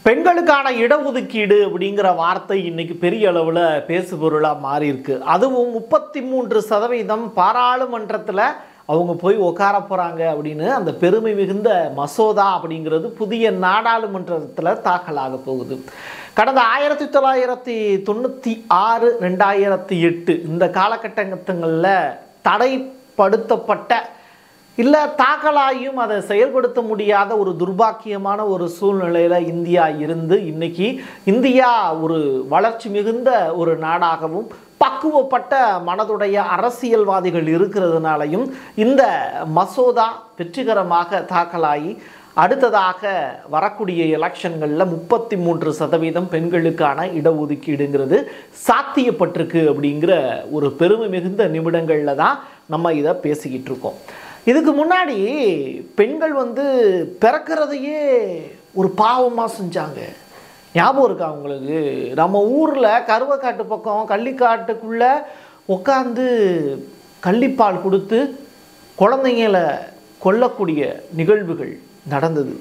பெண்களுக்கான இடஒதுக்கீடு அப்படிங்கிற வார்த்தை இன்னைக்கு பெரிய அளவில் பேசுபொருளாக மாறி இருக்கு அதுவும் முப்பத்தி மூன்று சதவீதம் பாராளுமன்றத்தில் அவங்க போய் உட்கார போகிறாங்க அப்படின்னு அந்த பெருமை மிகுந்த மசோதா அப்படிங்கிறது புதிய நாடாளுமன்றத்தில் தாக்கலாக போகுது கடந்த ஆயிரத்தி தொள்ளாயிரத்தி தொண்ணூற்றி ஆறு ரெண்டாயிரத்தி எட்டு இந்த காலகட்டங்களில் தடைப்படுத்தப்பட்ட இல்லை தாக்கலாயும் அதை செயல்படுத்த முடியாத ஒரு துர்பாக்கியமான ஒரு சூழ்நிலையில் இந்தியா இருந்து இன்னைக்கு இந்தியா ஒரு வளர்ச்சி மிகுந்த ஒரு நாடாகவும் பக்குவப்பட்ட மனதுடைய அரசியல்வாதிகள் இருக்கிறதுனாலையும் இந்த மசோதா வெற்றிகரமாக தாக்கலாகி அடுத்ததாக வரக்கூடிய எலெக்ஷன்களில் முப்பத்தி மூன்று சதவீதம் பெண்களுக்கான இடஒதுக்கீடுங்கிறது சாத்தியப்பட்டிருக்கு அப்படிங்கிற ஒரு பெருமை மிகுந்த நிமிடங்களில் தான் நம்ம இதை பேசிக்கிட்டு இருக்கோம் இதுக்கு முன்னாடி பெண்கள் வந்து பிறக்கிறதையே ஒரு பாவமாக செஞ்சாங்க ஞாபகம் இருக்கா உங்களுக்கு நம்ம ஊரில் கருவக்காட்டு பக்கம் கள்ளிக்காட்டுக்குள்ளே உட்காந்து கள்ளிப்பால் கொடுத்து குழந்தைங்களை கொல்லக்கூடிய நிகழ்வுகள் நடந்தது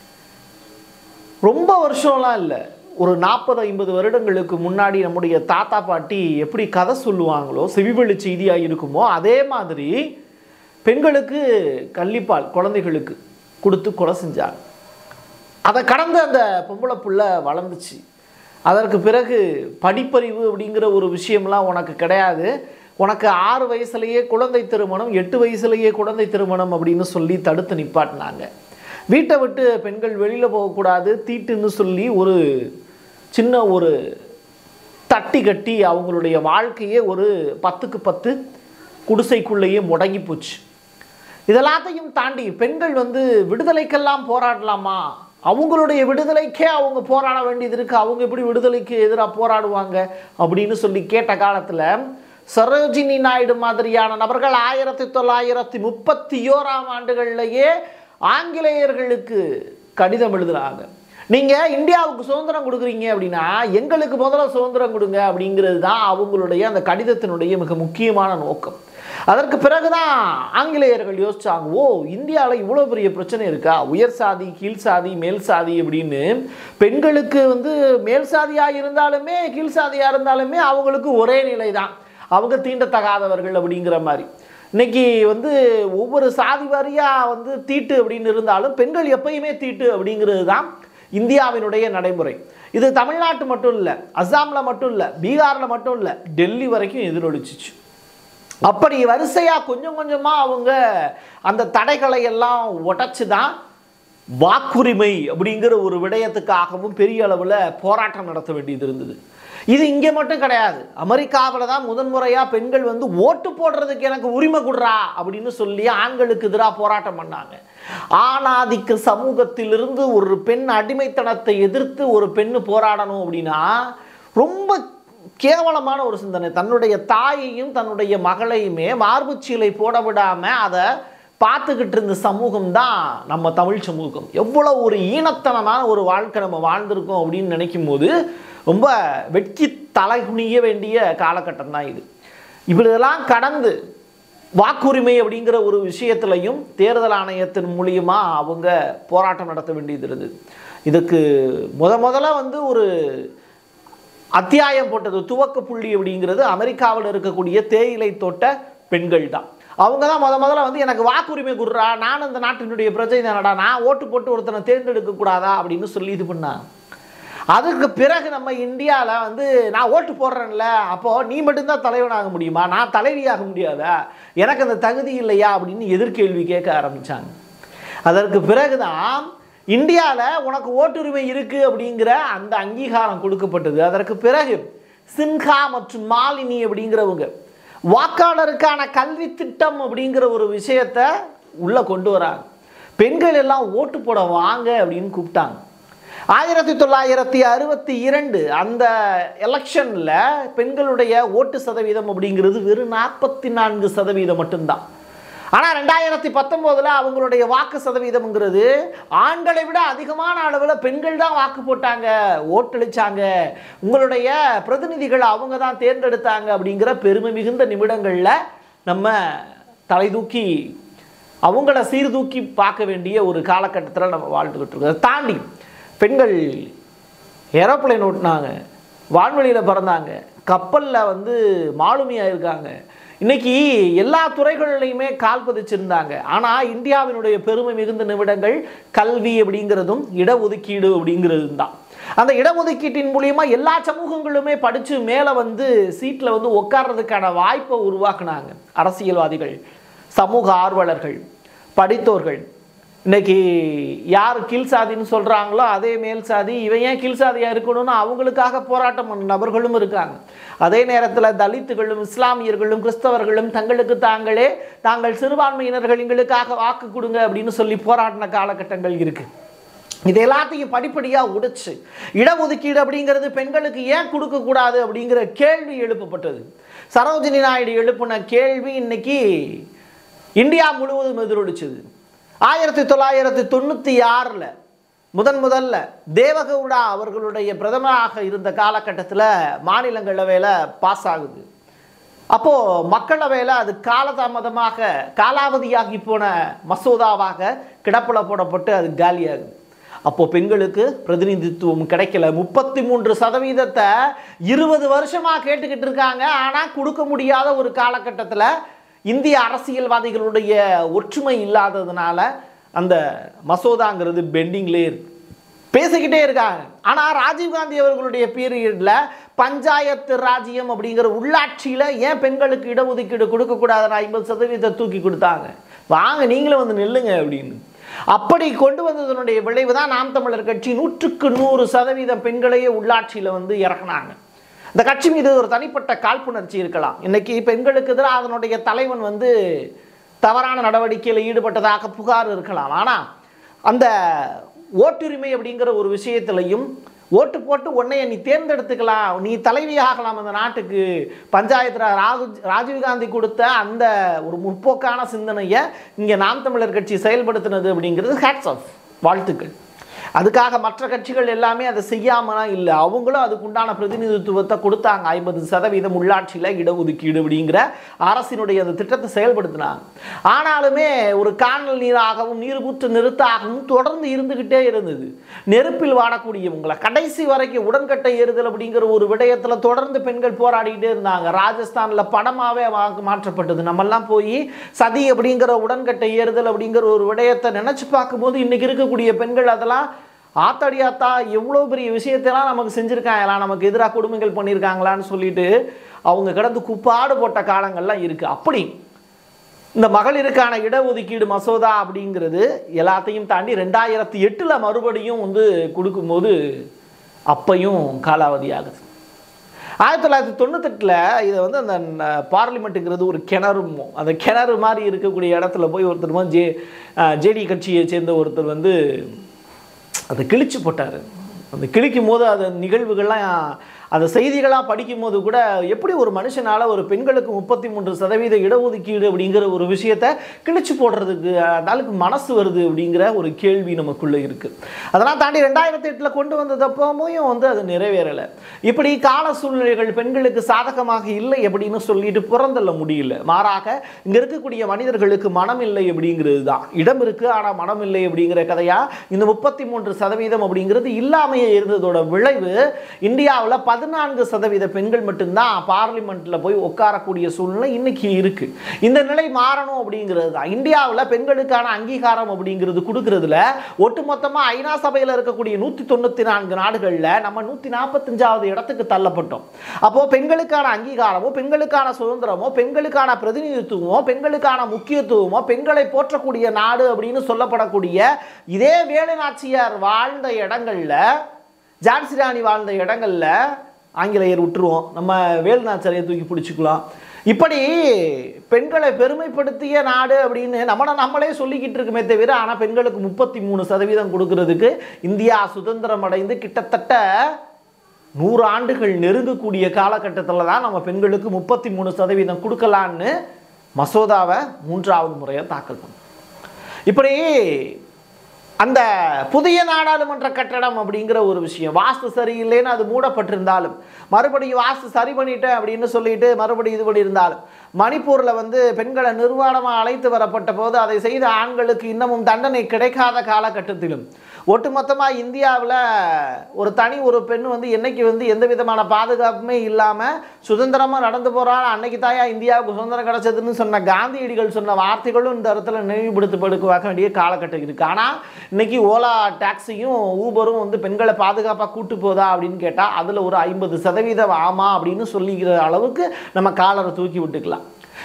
ரொம்ப வருஷம்லாம் இல்லை ஒரு நாற்பது ஐம்பது வருடங்களுக்கு முன்னாடி நம்முடைய தாத்தா பாட்டி எப்படி கதை சொல்லுவாங்களோ செவிவெளி செய்தியாக இருக்குமோ அதே மாதிரி பெண்களுக்கு கள்ளிப்பால் குழந்தைகளுக்கு கொடுத்து கொலை செஞ்சாங்க அதை கடந்து அந்த பொம்பளை புள்ள வளர்ந்துச்சு அதற்கு பிறகு படிப்பறிவு அப்படிங்கிற ஒரு விஷயம்லாம் உனக்கு கிடையாது உனக்கு ஆறு வயசுலேயே குழந்தை திருமணம் எட்டு வயசுலேயே குழந்தை திருமணம் அப்படின்னு சொல்லி தடுத்து நிப்பாட்டினாங்க வீட்டை விட்டு பெண்கள் வெளியில் போகக்கூடாது தீட்டுன்னு சொல்லி ஒரு சின்ன ஒரு தட்டி கட்டி அவங்களுடைய வாழ்க்கையே ஒரு பத்துக்கு பத்து குடிசைக்குள்ளேயே முடங்கி போச்சு இதெல்லாத்தையும் தாண்டி பெண்கள் வந்து விடுதலைக்கெல்லாம் போராடலாமா அவங்களுடைய விடுதலைக்கே அவங்க போராட வேண்டியது இருக்கு அவங்க எப்படி விடுதலைக்கு எதிராக போராடுவாங்க அப்படின்னு சொல்லி கேட்ட காலத்தில் சரோஜினி நாயுடு மாதிரியான நபர்கள் ஆயிரத்தி தொள்ளாயிரத்தி முப்பத்தி ஓராம் ஆண்டுகள்லேயே ஆங்கிலேயர்களுக்கு கடிதம் எழுதுறாங்க நீங்கள் இந்தியாவுக்கு சுதந்திரம் கொடுக்குறீங்க அப்படின்னா எங்களுக்கு முதல்ல சுதந்திரம் கொடுங்க அப்படிங்கிறது தான் அவங்களுடைய அந்த கடிதத்தினுடைய மிக முக்கியமான நோக்கம் அதற்கு பிறகுதான் ஆங்கிலேயர்கள் யோசிச்சாங்க ஓ இந்தியாவில் இவ்வளோ பெரிய பிரச்சனை இருக்கா உயர் சாதி கீழ் சாதி மேல் சாதி அப்படின்னு பெண்களுக்கு வந்து மேல் சாதியாக இருந்தாலுமே கீழ் சாதியாக இருந்தாலுமே அவங்களுக்கு ஒரே நிலை தான் அவங்க தீண்டத்தகாதவர்கள் அப்படிங்கிற மாதிரி இன்னைக்கு வந்து ஒவ்வொரு சாதி வாரியாக வந்து தீட்டு அப்படின்னு இருந்தாலும் பெண்கள் எப்பயுமே தீட்டு அப்படிங்கிறது தான் இந்தியாவினுடைய நடைமுறை இது தமிழ்நாட்டு மட்டும் இல்லை அஸ்ஸாமில் மட்டும் இல்லை பீகாரில் மட்டும் இல்லை டெல்லி வரைக்கும் எதிரொலிச்சிச்சு அப்படி வரிசையாக கொஞ்சம் கொஞ்சமாக அவங்க அந்த தடைகளை எல்லாம் உடைச்சு தான் வாக்குரிமை அப்படிங்கிற ஒரு விடயத்துக்காகவும் பெரிய அளவில் போராட்டம் நடத்த வேண்டியது இருந்தது இது இங்கே மட்டும் கிடையாது அமெரிக்காவில் தான் முதன்முறையாக பெண்கள் வந்து ஓட்டு போடுறதுக்கு எனக்கு உரிமை கொடுறா அப்படின்னு சொல்லி ஆண்களுக்கு எதிராக போராட்டம் பண்ணாங்க ஆணாதிக்க சமூகத்திலிருந்து ஒரு பெண் அடிமைத்தனத்தை எதிர்த்து ஒரு பெண்ணு போராடணும் அப்படின்னா ரொம்ப கேவலமான ஒரு சிந்தனை தன்னுடைய தாயையும் தன்னுடைய மகளையுமே மார்புச்சீலை போட விடாமல் அதை பார்த்துக்கிட்டு இருந்த சமூகம் தான் நம்ம தமிழ் சமூகம் எவ்வளோ ஒரு ஈனத்தனமான ஒரு வாழ்க்கை நம்ம வாழ்ந்திருக்கோம் அப்படின்னு நினைக்கும் போது ரொம்ப வெட்கி தலைகுனிய வேண்டிய காலகட்டம் தான் இது இப்படியெல்லாம் கடந்து வாக்குரிமை அப்படிங்கிற ஒரு விஷயத்திலையும் தேர்தல் ஆணையத்தின் மூலியமா அவங்க போராட்டம் நடத்த வேண்டியது இருந்தது இதுக்கு முத முதல்ல வந்து ஒரு அத்தியாயம் போட்டது துவக்க புள்ளி அப்படிங்கிறது அமெரிக்காவில் இருக்கக்கூடிய தேயிலை தோட்ட பெண்கள் தான் அவங்க தான் முத முதல்ல வந்து எனக்கு வாக்குரிமை குடுறா நான் இந்த நாட்டினுடைய பிரஜை தானடா நான் ஓட்டு போட்டு ஒருத்தனை தேர்ந்தெடுக்க கூடாதா அப்படின்னு சொல்லி இது பண்ணாங்க அதுக்கு பிறகு நம்ம இந்தியாவில் வந்து நான் ஓட்டு போடுறேன்ல அப்போது நீ மட்டும்தான் தலைவனாக முடியுமா நான் தலைவியாக முடியாதா எனக்கு அந்த தகுதி இல்லையா அப்படின்னு எதிர்கேள்வி கேட்க ஆரம்பித்தாங்க அதற்கு பிறகுதான் இந்தியாவில் உனக்கு ஓட்டுரிமை இருக்குது அப்படிங்கிற அந்த அங்கீகாரம் கொடுக்கப்பட்டது அதற்கு பிறகு சின்ஹா மற்றும் மாலினி அப்படிங்கிறவங்க வாக்காளருக்கான கல்வி திட்டம் அப்படிங்கிற ஒரு விஷயத்தை உள்ளே கொண்டு வராங்க பெண்கள் எல்லாம் ஓட்டு போட வாங்க அப்படின்னு கூப்பிட்டாங்க ஆயிரத்தி தொள்ளாயிரத்தி அறுபத்தி இரண்டு அந்த எலெக்ஷனில் பெண்களுடைய ஓட்டு சதவீதம் அப்படிங்கிறது வெறும் நாற்பத்தி நான்கு சதவீதம் மட்டும்தான் ஆனால் ரெண்டாயிரத்தி பத்தொம்போதில் அவங்களுடைய வாக்கு சதவீதம்ங்கிறது ஆண்களை விட அதிகமான அளவில் பெண்கள் தான் வாக்கு போட்டாங்க ஓட்டளிச்சாங்க உங்களுடைய பிரதிநிதிகளை அவங்க தான் தேர்ந்தெடுத்தாங்க அப்படிங்கிற பெருமை மிகுந்த நிமிடங்களில் நம்ம தலை தூக்கி அவங்கள சீர்தூக்கி பார்க்க வேண்டிய ஒரு காலகட்டத்தில் நம்ம வாழ்ந்துக்கிட்டு இருக்கோம் அதை தாண்டி பெண்கள் ஏரோப்ளேன் ஓட்டினாங்க வான்வெளியில் பறந்தாங்க கப்பலில் வந்து மாலுமியாக இருக்காங்க இன்னைக்கு எல்லா துறைகள்லையுமே கால் பதிச்சிருந்தாங்க ஆனால் இந்தியாவினுடைய பெருமை மிகுந்த நிமிடங்கள் கல்வி அப்படிங்கிறதும் இடஒதுக்கீடு அப்படிங்கிறதும் தான் அந்த இடஒதுக்கீட்டின் மூலியமா எல்லா சமூகங்களுமே படித்து மேலே வந்து சீட்டில் வந்து உட்கார்றதுக்கான வாய்ப்பை உருவாக்குனாங்க அரசியல்வாதிகள் சமூக ஆர்வலர்கள் படித்தோர்கள் இன்னைக்கு யார் கீழ் சாதின்னு சொல்கிறாங்களோ அதே மேல் சாதி இவன் ஏன் கீழ் சாதியாக இருக்கணும்னு அவங்களுக்காக போராட்டம் பண்ண நபர்களும் இருக்காங்க அதே நேரத்தில் தலித்துகளும் இஸ்லாமியர்களும் கிறிஸ்தவர்களும் தங்களுக்கு தாங்களே தாங்கள் சிறுபான்மையினர்கள் எங்களுக்காக வாக்கு கொடுங்க அப்படின்னு சொல்லி போராடின காலகட்டங்கள் இருக்குது இது எல்லாத்தையும் படிப்படியாக உடைச்சு இடஒதுக்கீடு அப்படிங்கிறது பெண்களுக்கு ஏன் கொடுக்கக்கூடாது அப்படிங்கிற கேள்வி எழுப்பப்பட்டது சரோஜினி நாயுடு எழுப்பின கேள்வி இன்னைக்கு இந்தியா முழுவதும் எதிரொலிச்சது ஆயிரத்தி தொள்ளாயிரத்தி தொண்ணூற்றி ஆறில் முதன் முதல்ல தேவகவுடா அவர்களுடைய பிரதமராக இருந்த காலகட்டத்தில் மாநிலங்களவையில் பாஸ் ஆகுது அப்போது மக்களவையில் அது காலதாமதமாக காலாவதியாகி போன மசோதாவாக கிடப்பில் போடப்பட்டு அது காலியாகுது அப்போ பெண்களுக்கு பிரதிநிதித்துவம் கிடைக்கல முப்பத்தி மூன்று சதவீதத்தை இருபது வருஷமா கேட்டுக்கிட்டு இருக்காங்க ஆனால் கொடுக்க முடியாத ஒரு காலகட்டத்தில் இந்திய அரசியல்வாதிகளுடைய ஒற்றுமை இல்லாததுனால அந்த மசோதாங்கிறது பெண்டிங்லே இருக்கு பேசிக்கிட்டே இருக்காங்க ஆனால் ராஜீவ்காந்தி அவர்களுடைய பீரியடில் பஞ்சாயத்து ராஜ்யம் அப்படிங்கிற உள்ளாட்சியில் ஏன் பெண்களுக்கு இடஒதுக்கீடு கொடுக்கக்கூடாதுன்னு ஐம்பது சதவீதத்தை தூக்கி கொடுத்தாங்க வாங்க நீங்களும் வந்து நில்லுங்க அப்படின்னு அப்படி கொண்டு வந்ததனுடைய விளைவு தான் நாம் தமிழர் கட்சி நூற்றுக்கு நூறு சதவீதம் பெண்களையே உள்ளாட்சியில் வந்து இறக்குனாங்க இந்த கட்சி மீது ஒரு தனிப்பட்ட காழ்ப்புணர்ச்சி இருக்கலாம் இன்னைக்கு பெண்களுக்கு எதிராக அதனுடைய தலைவன் வந்து தவறான நடவடிக்கையில் ஈடுபட்டதாக புகார் இருக்கலாம் ஆனால் அந்த ஓட்டுரிமை அப்படிங்கிற ஒரு விஷயத்திலையும் ஓட்டு போட்டு உன்னைய நீ தேர்ந்தெடுத்துக்கலாம் நீ தலைவி ஆகலாம் அந்த நாட்டுக்கு பஞ்சாயத்து ரா- ராகு ராஜீவ்காந்தி கொடுத்த அந்த ஒரு முற்போக்கான சிந்தனையை இங்கே நாம் தமிழர் கட்சி செயல்படுத்தினது அப்படிங்கிறது ஹேட்ஸ் ஆஃப் வாழ்த்துக்கள் அதுக்காக மற்ற கட்சிகள் எல்லாமே அதை செய்யாமலாம் இல்லை அவங்களும் அதுக்குண்டான பிரதிநிதித்துவத்தை கொடுத்தாங்க ஐம்பது சதவீதம் உள்ளாட்சியில் இடஒதுக்கீடு அப்படிங்கிற அரசினுடைய அந்த திட்டத்தை செயல்படுத்தினாங்க ஆனாலுமே ஒரு காணல் நீராகவும் நீர் ஊற்று நிறுத்தாகவும் தொடர்ந்து இருந்துக்கிட்டே இருந்தது நெருப்பில் வாடக்கூடியவங்களை கடைசி வரைக்கும் உடன்கட்டை ஏறுதல் அப்படிங்கிற ஒரு விடயத்தில் தொடர்ந்து பெண்கள் போராடிக்கிட்டே இருந்தாங்க ராஜஸ்தானில் படமாகவே மாற்றப்பட்டது நம்மெல்லாம் போய் சதி அப்படிங்கிற உடன்கட்டை ஏறுதல் அப்படிங்கிற ஒரு விடயத்தை நினச்சி பார்க்கும்போது இன்னைக்கு இருக்கக்கூடிய பெண்கள் அதெல்லாம் ஆத்தாடி ஆத்தா எவ்வளோ பெரிய விஷயத்தெல்லாம் நமக்கு செஞ்சுருக்காங்களா நமக்கு எதிராக கொடுமைகள் பண்ணியிருக்காங்களான்னு சொல்லிட்டு அவங்க கிடந்து குப்பாடு போட்ட காலங்கள்லாம் இருக்குது அப்படி இந்த மகளிருக்கான இடஒதுக்கீடு மசோதா அப்படிங்கிறது எல்லாத்தையும் தாண்டி ரெண்டாயிரத்தி எட்டில் மறுபடியும் வந்து கொடுக்கும்போது அப்பையும் காலாவதி ஆகுது ஆயிரத்தி தொள்ளாயிரத்தி தொண்ணூத்தெட்டில் இதை வந்து அந்த ந- பார்லிமெண்ட்டுங்கிறது ஒரு கிணறும் அந்த கிணறு மாதிரி இருக்கக்கூடிய இடத்துல போய் ஒருத்தர் வந்து ஜே ஜேடி கட்சியை சேர்ந்த ஒருத்தர் வந்து அதை கிழிச்சு போட்டார் அந்த கிழிக்கும் போது அது நிகழ்வுகள்லாம் அந்த செய்திகளாக படிக்கும் போது கூட எப்படி ஒரு மனுஷனால் ஒரு பெண்களுக்கு முப்பத்தி மூன்று சதவீத இடஒதுக்கீடு அப்படிங்கிற ஒரு விஷயத்தை கிழிச்சு போடுறதுக்கு அந்த ஆளுக்கு மனசு வருது அப்படிங்கிற ஒரு கேள்வி நமக்குள்ளே இருக்குது அதெல்லாம் தாண்டி ரெண்டாயிரத்தி எட்டில் கொண்டு வந்ததப்பவும் வந்து அது நிறைவேறலை இப்படி கால சூழ்நிலைகள் பெண்களுக்கு சாதகமாக இல்லை அப்படின்னு சொல்லிட்டு புறந்தள்ள முடியல மாறாக இங்கே இருக்கக்கூடிய மனிதர்களுக்கு மனம் இல்லை அப்படிங்கிறது தான் இடம் இருக்குது ஆனால் மனம் இல்லை அப்படிங்கிற கதையா இந்த முப்பத்தி மூன்று சதவீதம் அப்படிங்கிறது இல்லாமையே இருந்ததோட விளைவு இந்தியாவில் பதினான்கு சதவீத பெண்கள் மட்டும்தான் பார்லிமெண்ட்டில் போய் உட்காரக்கூடிய சூழ்நிலை இன்னைக்கு இருக்கு இந்த நிலை மாறணும் அப்படிங்கிறது தான் இந்தியாவில் பெண்களுக்கான அங்கீகாரம் அப்படிங்கிறது கொடுக்கறதுல ஒட்டுமொத்தமாக ஐநா சபையில் இருக்கக்கூடிய நூற்றி தொண்ணூற்றி நான்கு நாடுகளில் நம்ம நூற்றி நாற்பத்தஞ்சாவது இடத்துக்கு தள்ளப்பட்டோம் அப்போ பெண்களுக்கான அங்கீகாரமோ பெண்களுக்கான சுதந்திரமோ பெண்களுக்கான பிரதிநிதித்துவமோ பெண்களுக்கான முக்கியத்துவமோ பெண்களை போற்றக்கூடிய நாடு அப்படின்னு சொல்லப்படக்கூடிய இதே வேலுநாச்சியார் வாழ்ந்த இடங்கள்ல ஜான்சி ராணி வாழ்ந்த இடங்கள்ல ஆங்கிலேயர் விட்டுருவோம் நம்ம வேலுநாச்சியாரை தூக்கி பிடிச்சிக்கலாம் இப்படி பெண்களை பெருமைப்படுத்திய நாடு அப்படின்னு நம்மளை நம்மளே சொல்லிக்கிட்டு இருக்குமே தவிர ஆனால் பெண்களுக்கு முப்பத்தி மூணு சதவீதம் கொடுக்கறதுக்கு இந்தியா சுதந்திரம் அடைந்து கிட்டத்தட்ட நூறு ஆண்டுகள் நெருங்கக்கூடிய காலகட்டத்தில் தான் நம்ம பெண்களுக்கு முப்பத்தி மூணு சதவீதம் கொடுக்கலான்னு மசோதாவை மூன்றாவது முறையாக தாக்கல் பண்ணோம் இப்படி அந்த புதிய நாடாளுமன்ற கட்டடம் அப்படிங்கிற ஒரு விஷயம் வாஸ்து சரியில்லைன்னு அது மூடப்பட்டிருந்தாலும் மறுபடியும் வாஸ்து சரி பண்ணிட்டேன் அப்படின்னு சொல்லிட்டு மறுபடியும் இது பண்ணி இருந்தாலும் மணிப்பூரில் வந்து பெண்களை நிர்வாணமாக அழைத்து வரப்பட்ட போது அதை செய்த ஆண்களுக்கு இன்னமும் தண்டனை கிடைக்காத காலகட்டத்திலும் ஒட்டுமொத்தமாக இந்தியாவில் ஒரு தனி ஒரு பெண் வந்து என்னைக்கு வந்து எந்த விதமான பாதுகாப்புமே இல்லாமல் சுதந்திரமாக நடந்து போகிறாள் அன்னைக்கு தாயா இந்தியாவுக்கு சுதந்திரம் கிடைச்சதுன்னு சொன்ன காந்தியடிகள் சொன்ன வார்த்தைகளும் இந்த இடத்துல நினைவுபடுத்தப்படுக்க வேண்டிய காலகட்டம் இருக்குது ஆனால் இன்னைக்கு ஓலா டாக்ஸியும் ஊபரும் வந்து பெண்களை பாதுகாப்பாக கூட்டு போதா அப்படின்னு கேட்டால் அதில் ஒரு ஐம்பது சதவீதம் ஆமா அப்படின்னு சொல்லிக்கிற அளவுக்கு நம்ம காலரை தூக்கி விட்டுக்கலாம்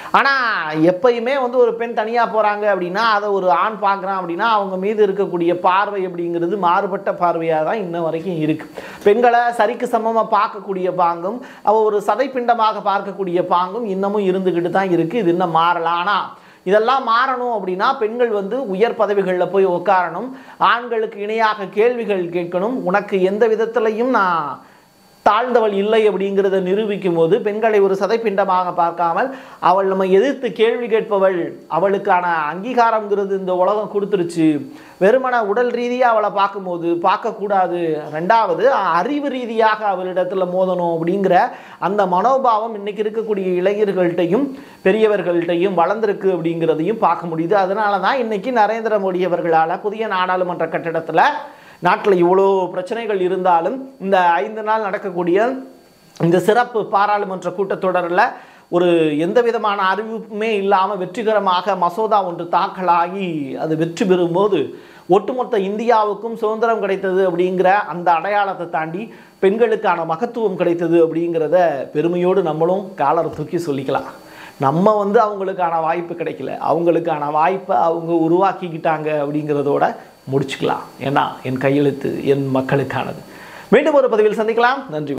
ஆனால் எப்பயுமே வந்து ஒரு பெண் தனியாக போகிறாங்க அப்படின்னா அதை ஒரு ஆண் பார்க்குறான் அப்படின்னா அவங்க மீது இருக்கக்கூடிய பார்வை அப்படிங்கிறது மாறுபட்ட பார்வையாக தான் இன்ன வரைக்கும் இருக்குது பெண்களை சரிக்கு சமமாக பார்க்கக்கூடிய பாங்கும் அவ ஒரு சதைப்பிண்டமாக பார்க்கக்கூடிய பாங்கும் இன்னமும் இருந்துக்கிட்டு தான் இருக்குது இது இன்னும் மாறலாம் ஆனால் இதெல்லாம் மாறணும் அப்படின்னா பெண்கள் வந்து உயர் பதவிகளில் போய் உட்காரணும் ஆண்களுக்கு இணையாக கேள்விகள் கேட்கணும் உனக்கு எந்த விதத்திலையும் நான் தாழ்ந்தவள் இல்லை அப்படிங்கிறத நிரூபிக்கும் போது பெண்களை ஒரு சதைப்பிண்டமாக பார்க்காமல் அவள் நம்ம எதிர்த்து கேள்வி கேட்பவள் அவளுக்கான அங்கீகாரம்ங்கிறது இந்த உலகம் கொடுத்துருச்சு வெறுமன உடல் ரீதியாக அவளை பார்க்கும்போது பார்க்கக்கூடாது ரெண்டாவது அறிவு ரீதியாக அவளிடத்துல மோதணும் அப்படிங்கிற அந்த மனோபாவம் இன்னைக்கு இருக்கக்கூடிய இளைஞர்கள்ட்டையும் பெரியவர்கள்ட்டையும் வளர்ந்துருக்கு அப்படிங்கிறதையும் பார்க்க முடியுது அதனால தான் இன்னைக்கு நரேந்திர மோடி அவர்களால் புதிய நாடாளுமன்ற கட்டடத்தில் நாட்டில் இவ்வளோ பிரச்சனைகள் இருந்தாலும் இந்த ஐந்து நாள் நடக்கக்கூடிய இந்த சிறப்பு பாராளுமன்ற கூட்டத்தொடரில் ஒரு எந்த விதமான அறிவிப்புமே இல்லாமல் வெற்றிகரமாக மசோதா ஒன்று தாக்கலாகி அது வெற்றி பெறும்போது ஒட்டுமொத்த இந்தியாவுக்கும் சுதந்திரம் கிடைத்தது அப்படிங்கிற அந்த அடையாளத்தை தாண்டி பெண்களுக்கான மகத்துவம் கிடைத்தது அப்படிங்கிறத பெருமையோடு நம்மளும் காலரை தூக்கி சொல்லிக்கலாம் நம்ம வந்து அவங்களுக்கான வாய்ப்பு கிடைக்கல அவங்களுக்கான வாய்ப்பை அவங்க உருவாக்கிக்கிட்டாங்க அப்படிங்கிறதோட முடிச்சுக்கலாம் ஏன்னா என் கையெழுத்து என் மக்களுக்கானது மீண்டும் ஒரு பதிவில் சந்திக்கலாம் நன்றி